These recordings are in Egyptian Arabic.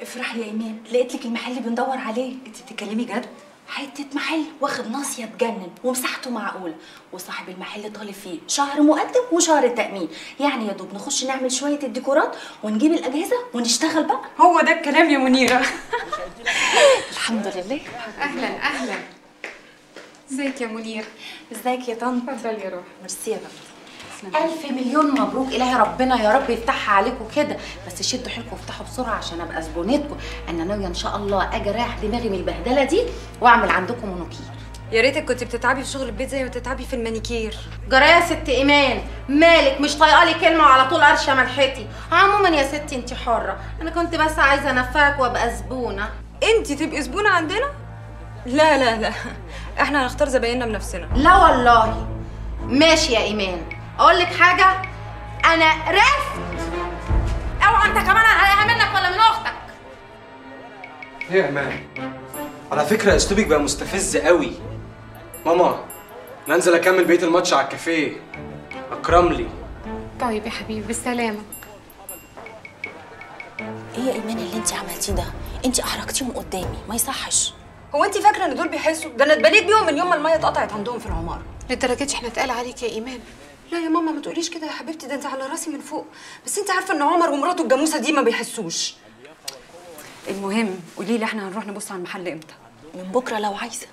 افرح يا ايمان لقيت لك المحل اللي بندور عليه انت بتتكلمي جد حته محل واخد ناصيه تجنن ومساحته معقوله وصاحب المحل طالب فيه شهر مقدم وشهر تامين يعني يا دوب نخش نعمل شويه الديكورات ونجيب الاجهزه ونشتغل بقى هو ده الكلام يا منيره الحمد لله اهلا اهلا ازيك يا منير ازيك يا طنط اتفضلي يا روح ميرسي يا طنط ألف مليون مبروك إلهي ربنا يا رب يفتحها عليكم كده بس شدوا حيلكم وافتحوا بسرعة عشان أبقى زبونتكم أنا ناوية إن شاء الله أجي أريح دماغي من البهدلة دي وأعمل عندكم مونوكير يا ريتك كنت بتتعبي في شغل البيت زي ما بتتعبي في المانيكير جرى يا ست ايمان مالك مش طايقه لي كلمه وعلى طول قرشه ملحتي عموما يا ستي انت حره انا كنت بس عايزه انفعك وابقى زبونه انت تبقي زبونه عندنا لا لا لا احنا هنختار زبايننا بنفسنا لا والله ماشي يا ايمان اقول لك حاجه انا رفت اوعى انت كمان هلاقيها منك ولا من اختك ايه يا امان على فكره اسلوبك بقى مستفز قوي ماما انا انزل اكمل بقيه الماتش على الكافيه اكرم لي طيب يا حبيبي بالسلامة ايه يا ايمان اللي انت عملتيه ده انت احرجتيهم قدامي ما يصحش هو انت فاكره ان دول بيحسوا ده انا اتبليت بيهم من يوم ما الميه اتقطعت عندهم في العماره لدرجة احنا اتقال عليك يا إيمان لا يا ماما ما تقوليش كده يا حبيبتي ده انت على راسي من فوق بس انت عارفه ان عمر ومراته الجاموسه دي ما بيحسوش المهم قولي لي احنا هنروح نبص على المحل امتى من بكره لو عايزه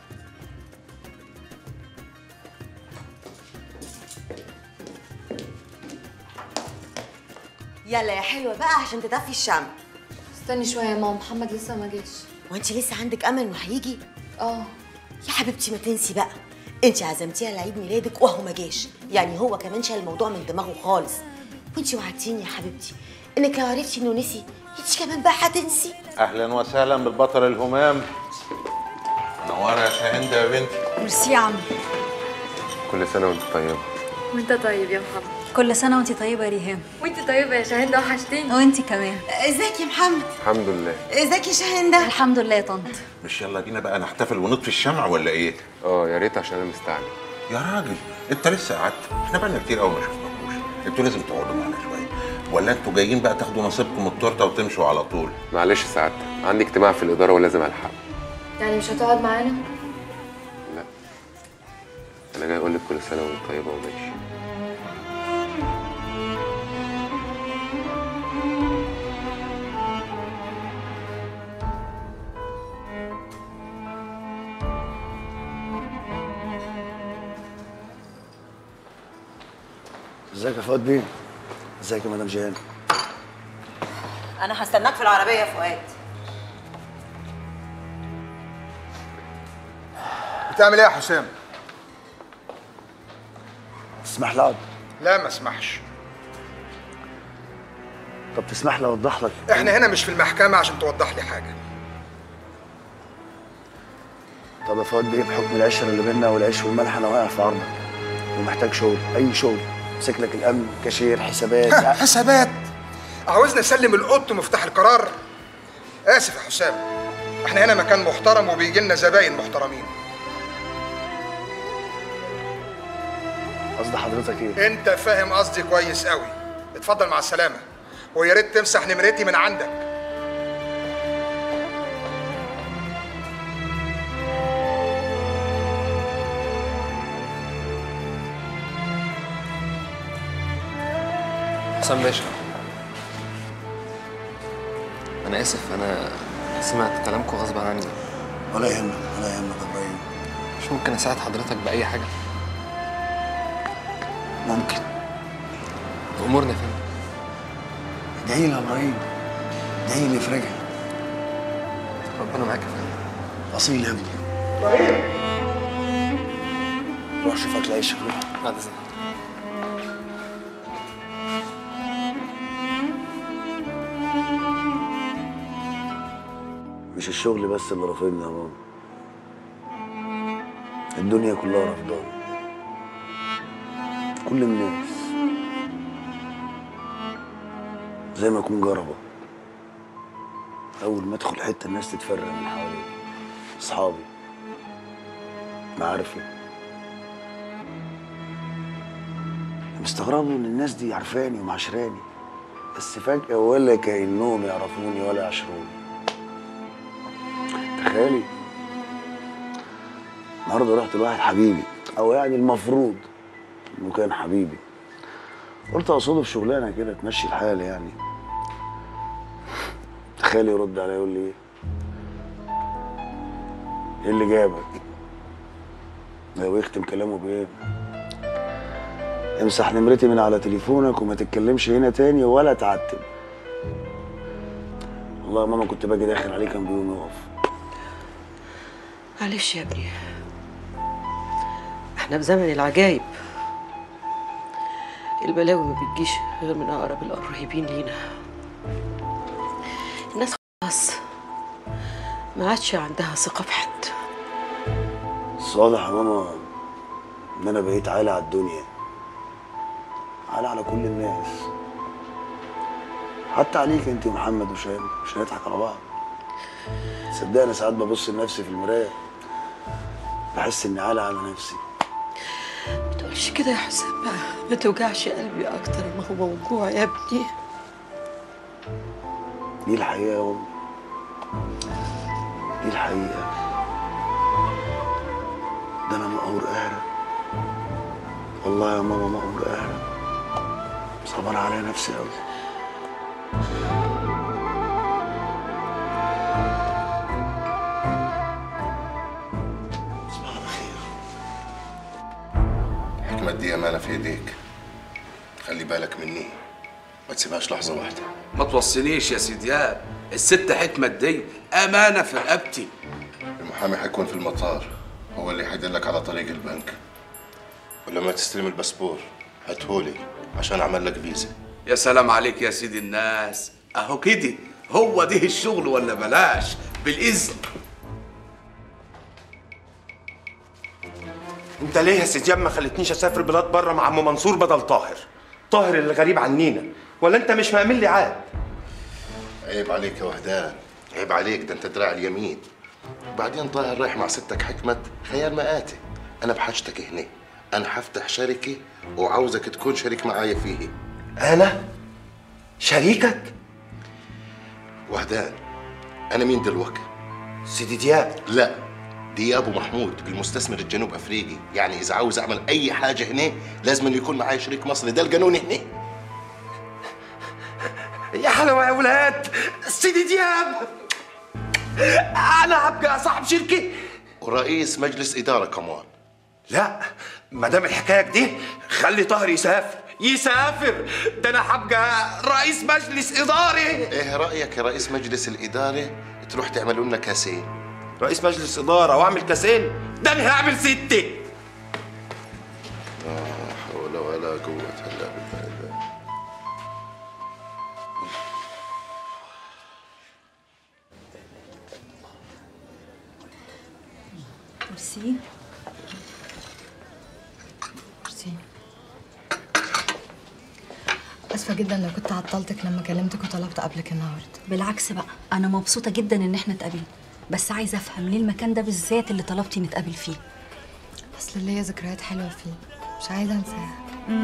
يلا يا حلوه بقى عشان تطفي الشمع استني شوية يا ماما محمد لسه ما جاش وانت لسه عندك امل انه هيجي اه يا حبيبتي ما تنسي بقى انت عزمتيها لعيد ميلادك وهو ما جاش يعني هو كمان شال الموضوع من دماغه خالص وانت وعدتيني يا حبيبتي انك لو عرفتي انه نسي انت كمان بقى هتنسي اهلا وسهلا بالبطل الهمام نوره يا شاهندة يا بنتي ميرسي يا عم كل سنه وانت طيبه وانت طيب يا محمد كل سنة وانتي طيبة يا ريهام وانت طيبة يا شاهين ده وحشتيني وانتي كمان ازيك يا محمد الحمد لله ازيك يا شاهندة الحمد لله يا طنط مش يلا بينا بقى نحتفل ونطفي الشمع ولا ايه اه يا ريت عشان انا مستعجل يا راجل انت لسه قعدت احنا بقالنا كتير قوي ما شفناكوش انتوا لازم تقعدوا معانا شويه ولا انتوا جايين بقى تاخدوا نصيبكم من التورته وتمشوا على طول معلش سعادتك عندي اجتماع في الاداره ولازم الحق يعني مش هتقعد معانا لا انا جاي اقول لك كل سنه وانت طيبه وماشي ازيك يا فؤاد بيه ازيك يا مدام جيهان انا هستناك في العربيه يا فؤاد بتعمل ايه يا حسام؟ تسمح لي اقعد لا ما اسمحش طب تسمح لي اوضح لك احنا هنا مش في المحكمة عشان توضح لي حاجة طب يا فؤاد بيه بحكم العشره اللي بينا والعيش والملح انا واقع في عرضك ومحتاج شغل اي شغل امسك لك الامن كاشير حسابات حسابات عاوزني اسلم القط ومفتاح القرار اسف يا حسام احنا هنا مكان محترم وبيجي لنا زباين محترمين قصد حضرتك ايه انت فاهم قصدي كويس قوي اتفضل مع السلامة ويا ريت تمسح نمرتي من عندك حسام باشا انا اسف انا سمعت كلامكم غصب عني ولا يهمك ولا يهمك يا ابراهيم مش ممكن اساعد حضرتك باي حاجه ممكن امورنا يا فندم ادعي لي يا ابراهيم ادعي لي يفرجها ربنا معاك يا فندم اصيل يا ابني روح شوف اكل عيشك روح بعد اذنك مش الشغل بس اللي رافضني يا بابا الدنيا كلها رافضاني كل الناس زي ما اكون جربة اول ما ادخل حته الناس تتفرق من حواليا اصحابي معارفي مستغربوا ان الناس دي عارفاني ومعاشراني بس فجأة ولا كأنهم يعرفوني ولا يعشروني تخيلي النهارده رحت لواحد حبيبي او يعني المفروض انه كان حبيبي قلت اقصده في شغلانه كده تمشي الحال يعني تخيل يرد عليا يقول لي ايه ايه اللي جابك لو يختم كلامه بايه امسح نمرتي من على تليفونك وما تتكلمش هنا تاني ولا تعتب والله يا ماما كنت باجي داخل عليه كان بيقوم يقف معلش يا ابني احنا في زمن العجايب البلاوي ما بتجيش غير من اقرب القريبين لينا الناس خلاص ما عادش عندها ثقة في حد الصالح يا ماما ان انا بقيت عالي على الدنيا عالي على كل الناس حتى عليك انت ومحمد وشام مش هنضحك على بعض صدقني انا ساعات ببص لنفسي في المرايه بحس اني عالي على نفسي ما تقولش كده يا حسام بقى ما توجعش قلبي اكتر ما هو موجوع يا ابني دي الحقيقه يا امي دي الحقيقه ده انا مقهور قهرة والله يا ماما مقهور قهرة صعبان عليا نفسي قوي صباح الخير حكمة دي أمانة في إيديك خلي بالك مني ما تسيبهاش لحظة واحدة ما توصينيش يا سيدي ياب الست حكمة دي أمانة في رقبتي المحامي حيكون في المطار هو اللي حيدلك على طريق البنك ولما تستلم الباسبور هاتهولي عشان أعمل لك فيزا يا سلام عليك يا سيدي الناس أهو كده هو ده الشغل ولا بلاش بالإذن انت ليه يا سيدي ما خلتنيش اسافر بلاد بره مع ام منصور بدل طاهر طاهر اللي غريب عنينا ولا انت مش مأمن لي عاد عيب عليك يا وهدان عيب عليك ده أنت دراع اليمين وبعدين طاهر رايح مع ستك حكمة خيال مآتي أنا بحاجتك هنا أنا حفتح شركة وعاوزك تكون شريك معايا فيه أنا؟ شريكك؟ وهدان أنا مين دلوقتي؟ سيدي دياب لا دياب ومحمود المستثمر الجنوب افريقي يعني اذا عاوز اعمل اي حاجه هنا لازم أن يكون معايا شريك مصري ده القانون هنا يا حلاوة يا ولاد سيدي دياب انا هبقى صاحب شركه ورئيس مجلس اداره كمان لا ما دام الحكايه دي خلي طاهر يسافر يسافر ده انا هبقى رئيس مجلس اداري ايه رايك يا رئيس مجلس الاداره تروح تعملوا لنا كاسين رئيس مجلس اداره واعمل كاسين ده انا هعمل سته لا حول ولا قوه الا بالله ميرسي ميرسي اسفه جدا لو كنت عطلتك لما كلمتك وطلبت قبلك النهارده بالعكس بقى انا مبسوطه جدا ان احنا اتقابلنا بس عايزه افهم ليه المكان ده بالذات اللي طلبتي نتقابل فيه اصل ليا ذكريات حلوه فيه مش عايزه انساها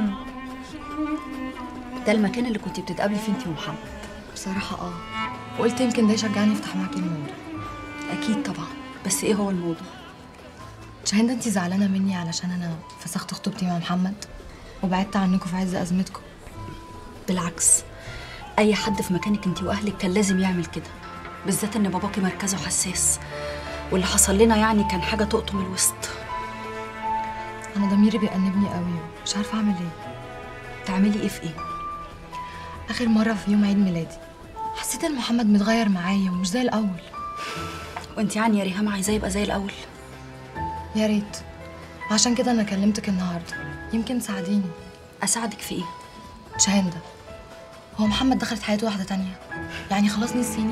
ده المكان اللي كنتي بتتقابلي فيه انت ومحمد بصراحه اه وقلت يمكن ده يشجعني افتح معاكي الموضوع اكيد طبعا بس ايه هو الموضوع شاهين انت زعلانه مني علشان انا فسخت خطوبتي مع محمد وبعدت عنكم في عز ازمتكم بالعكس اي حد في مكانك انت واهلك كان لازم يعمل كده بالذات ان باباكي مركزه حساس واللي حصل لنا يعني كان حاجه تقطم الوسط انا ضميري بيأنبني قوي مش عارفه اعمل ايه تعملي ايه في ايه اخر مره في يوم عيد ميلادي حسيت ان محمد متغير معايا ومش زي الاول وانت يعني يا ريهام عايزاه يبقى زي الاول يا ريت عشان كده انا كلمتك النهارده يمكن تساعديني اساعدك في ايه شاهين ده هو محمد دخلت حياته واحده تانية يعني خلاص نسيني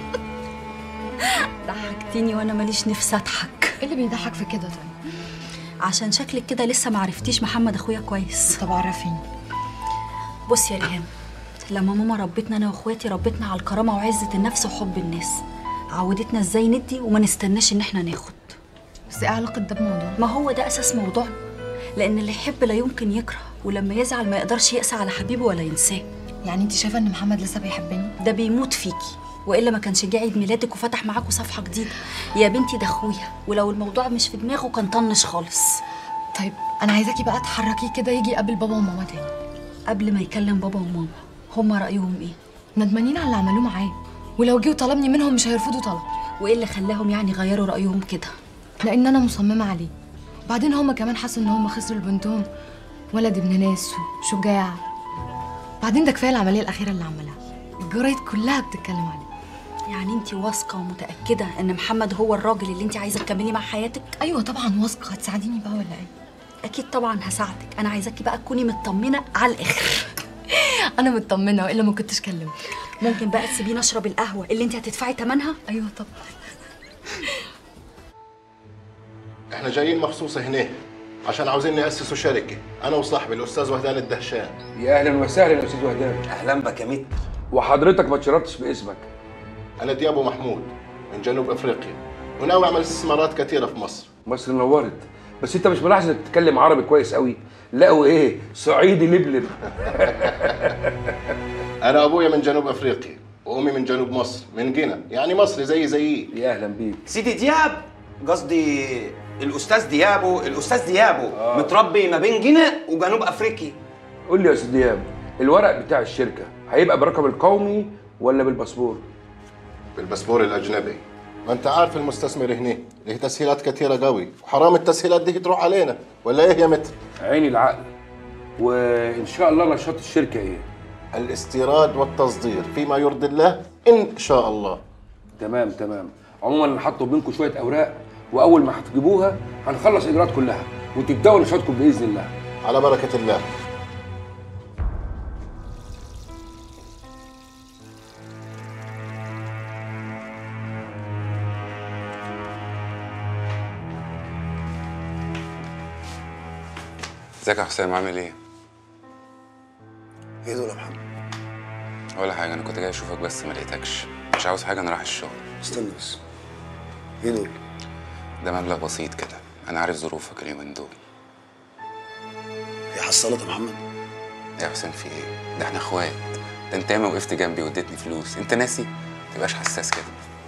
ضحكتيني وانا ماليش نفسي اضحك ايه اللي بيضحك في كده طيب عشان شكلك كده لسه معرفتيش محمد اخويا كويس طب عرفيني بصي يا ريهام لما ماما ربتنا انا واخواتي ربتنا على الكرامه وعزه النفس وحب الناس عودتنا ازاي ندي وما نستناش ان احنا ناخد بس ايه علاقه ده بموضوع ما هو ده اساس موضوعنا لان اللي يحب لا يمكن يكره ولما يزعل ما يقدرش يقسى على حبيبه ولا ينساه يعني انت شايفه ان محمد لسه بيحبني ده بيموت فيكي والا ما كانش جه عيد ميلادك وفتح معاكوا صفحه جديده يا بنتي ده اخويا ولو الموضوع مش في دماغه كان طنش خالص طيب انا عايزاكي بقى تحركيه كده يجي يقابل بابا وماما تاني قبل ما يكلم بابا وماما هما رايهم ايه ندمانين على اللي عملوه معاه ولو جه وطلبني منهم مش هيرفضوا طلب وايه اللي خلاهم يعني يغيروا رايهم كده لان انا مصممه عليه بعدين هما كمان حسوا ان هما خسروا لبنتهم ولد ابن ناس وشجاع بعدين ده كفايه العمليه الاخيره اللي عملها الجرايد كلها بتتكلم عليه يعني انت واثقه ومتاكده ان محمد هو الراجل اللي انت عايزه تكملي مع حياتك ايوه طبعا واثقه هتساعديني بقى ولا ايه اكيد طبعا هساعدك انا عايزاكي بقى تكوني مطمنه على الاخر انا مطمنه والا ما كنتش كلمت ممكن بقى تسيبيني اشرب القهوه اللي انت هتدفعي ثمنها ايوه طبعا احنا جايين مخصوص هنا عشان عاوزين نأسسوا شركة أنا وصاحبي الأستاذ وهدان الدهشان يا اهلا وسهلا يا استاذ وهدان اهلا بك يا ميت وحضرتك ما تشرفتش باسمك أنا ديابو محمود من جنوب أفريقيا وناوي أعمل استثمارات كثيرة في مصر مصر نورت بس انت مش ملاحظ انك بتتكلم عربي كويس قوي لا وايه صعيدي لبلب أنا أبويا من جنوب أفريقيا وأمي من جنوب مصر من جنة يعني مصري زي زيي يا أهلا بيك سيدي دياب قصدي الاستاذ ديابو الاستاذ ديابو آه. متربي ما بين جنة وجنوب افريقيا قول لي يا استاذ دياب الورق بتاع الشركه هيبقى بالرقم القومي ولا بالباسبور بالباسبور الأجنبي ما أنت عارف المستثمر هنا له تسهيلات كثيرة قوي وحرام التسهيلات دي تروح علينا ولا إيه يا متر؟ عيني العقل وان شاء الله نشاط الشركه ايه الاستيراد والتصدير فيما يرضي الله إن شاء الله تمام تمام عموما انا هطلب منكم شويه اوراق واول ما هتجيبوها هنخلص الاجراءات كلها وتبداوا نشاطكم باذن الله على بركة الله ازيك يا حسام عامل ايه؟ ايه دول يا محمد ولا حاجة أنا كنت جاي أشوفك بس ما لقيتكش مش عاوز حاجة أنا رايح الشغل استنى بس ايه دول ده مبلغ بسيط كده أنا عارف ظروفك اليومين دول هي حصلت يا محمد يا حسام في ايه؟ ده احنا اخوات ده انت ياما وقفت جنبي واديتني فلوس انت ناسي؟ متبقاش حساس كده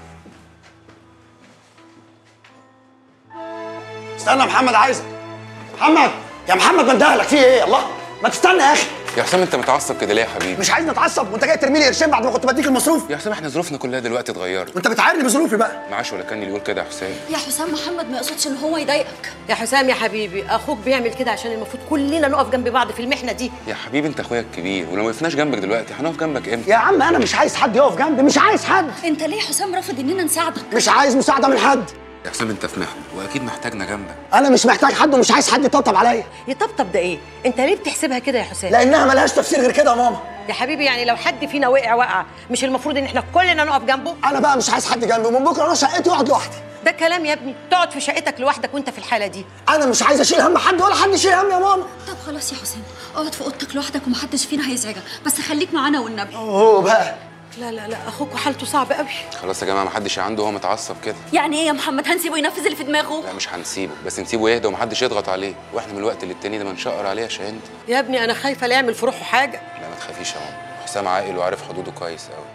استنى يا محمد عايزك محمد يا محمد ما اندهلك في ايه الله ما تستنى يا اخي يا حسام انت متعصب كده ليه يا حبيبي؟ مش عايز نتعصب وانت جاي ترمي لي قرشين بعد ما كنت بديك المصروف يا حسام احنا ظروفنا كلها دلوقتي اتغيرت وانت بتعايرني بظروفي بقى معاش ولا كان اللي يقول كده يا حسام يا حسام محمد ما يقصدش ان هو يضايقك يا حسام يا حبيبي اخوك بيعمل كده عشان المفروض كلنا نقف جنب بعض في المحنه دي يا حبيبي انت اخويا الكبير ولو ما وقفناش جنبك دلوقتي هنقف جنبك امتى؟ يا عم انا مش عايز حد يقف جنبي مش عايز حد انت ليه يا حسام رافض اننا نساعدك مش عايز مساعده من حد يا حسام انت في محنه واكيد محتاجنا جنبك انا مش محتاج حد ومش عايز حد يطبطب عليا يطبطب ده ايه انت ليه بتحسبها كده يا حسام لانها ملهاش تفسير غير كده يا ماما يا حبيبي يعني لو حد فينا وقع وقع مش المفروض ان احنا كلنا نقف جنبه انا بقى مش عايز حد جنبي ومن بكره انا شقتي واقعد لوحدي ده كلام يا ابني تقعد في شقتك لوحدك وانت في الحاله دي انا مش عايز اشيل هم حد ولا حد يشيل هم يا ماما طب خلاص يا حسام اقعد في اوضتك لوحدك ومحدش فينا هيزعجك بس خليك معانا والنبي اوه بقى لا لا لا اخوك حالته صعبه قوي خلاص يا جماعه محدش عنده هو متعصب كده يعني ايه يا محمد هنسيبه ينفذ اللي في دماغه لا مش هنسيبه بس نسيبه يهدى ومحدش يضغط عليه واحنا من الوقت للتاني ده ما نشقر عليه يا شاهين يا ابني انا خايفه لا يعمل في روحه حاجه لا ما تخافيش يا ماما حسام عاقل وعارف حدوده كويس قوي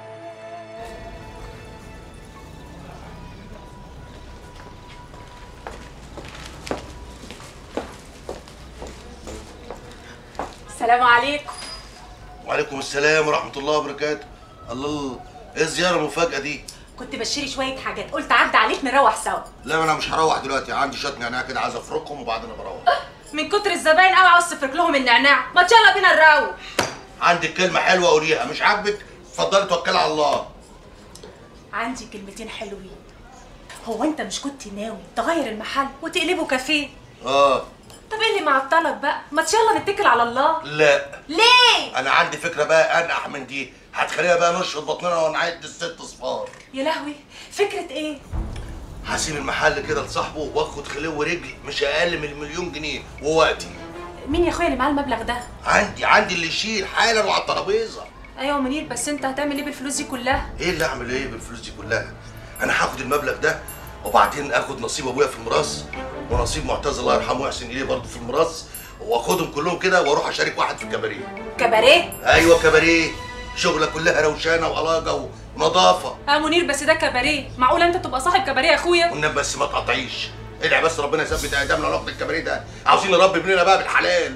السلام عليكم وعليكم السلام ورحمة الله وبركاته الله الله ايه الزيارة المفاجأة دي؟ كنت بشتري شويه حاجات قلت عدى عليك نروح سوا لا انا مش هروح دلوقتي عندي شوية نعناع كده عايز افركهم وبعدين بروح من كتر الزباين قوي عاوز تفرك لهم النعناع ما يلا بينا نروح عندك كلمة حلوة قوليها مش عاجبك اتفضلي توكلي على الله عندي كلمتين حلوين هو انت مش كنت ناوي تغير المحل وتقلبه كافيه اه طب ايه اللي معطلك بقى ما يلا نتكل على الله لا ليه انا عندي فكرة بقى انقح من دي هتخلينا بقى نشفط بطننا ونعد الست صفار يا لهوي فكره ايه هسيب المحل كده لصاحبه واخد خليه ورجل مش اقل من المليون جنيه ووقتي مين يا اخويا اللي معاه المبلغ ده عندي عندي اللي يشيل حالا وعلى الترابيزه ايوه منير بس انت هتعمل ايه بالفلوس دي كلها ايه اللي اعمل ايه بالفلوس دي كلها انا هاخد المبلغ ده وبعدين اخد نصيب ابويا في الميراث ونصيب معتز الله يرحمه ويحسن اليه برضه في الميراث واخدهم كلهم كده واروح اشارك واحد في الكباريه كباريه ايوه كباريه شغله كلها روشانه وعلاقه ونظافه اه منير بس ده كباريه معقول انت تبقى صاحب كباريه يا اخويا والنبي بس ما تقطعيش ادعي بس ربنا يثبت اقدامنا على وقت الكباريه ده عاوزين نربي ابننا بقى بالحلال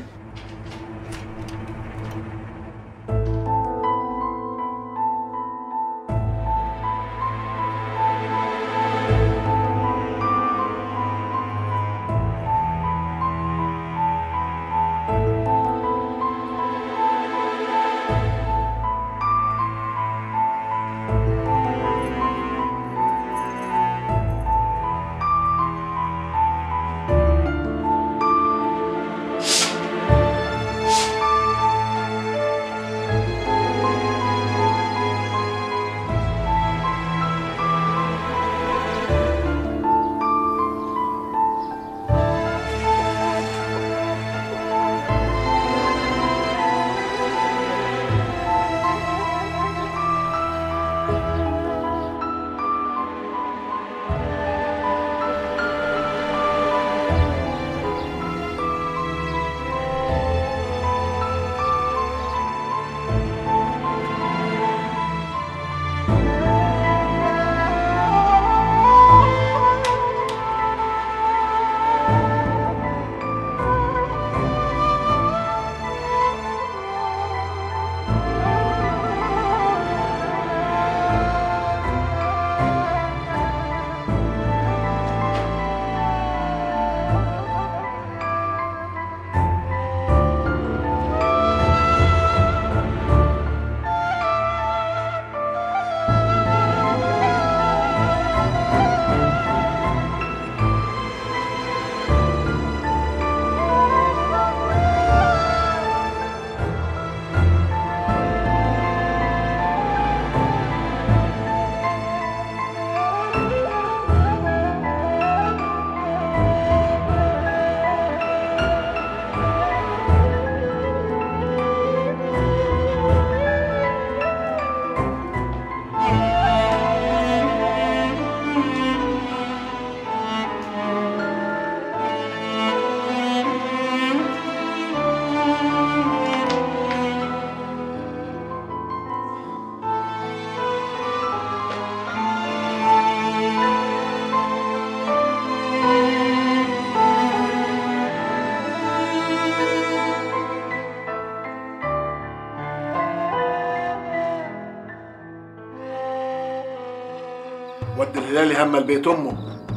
ود الهلال هم البيت امه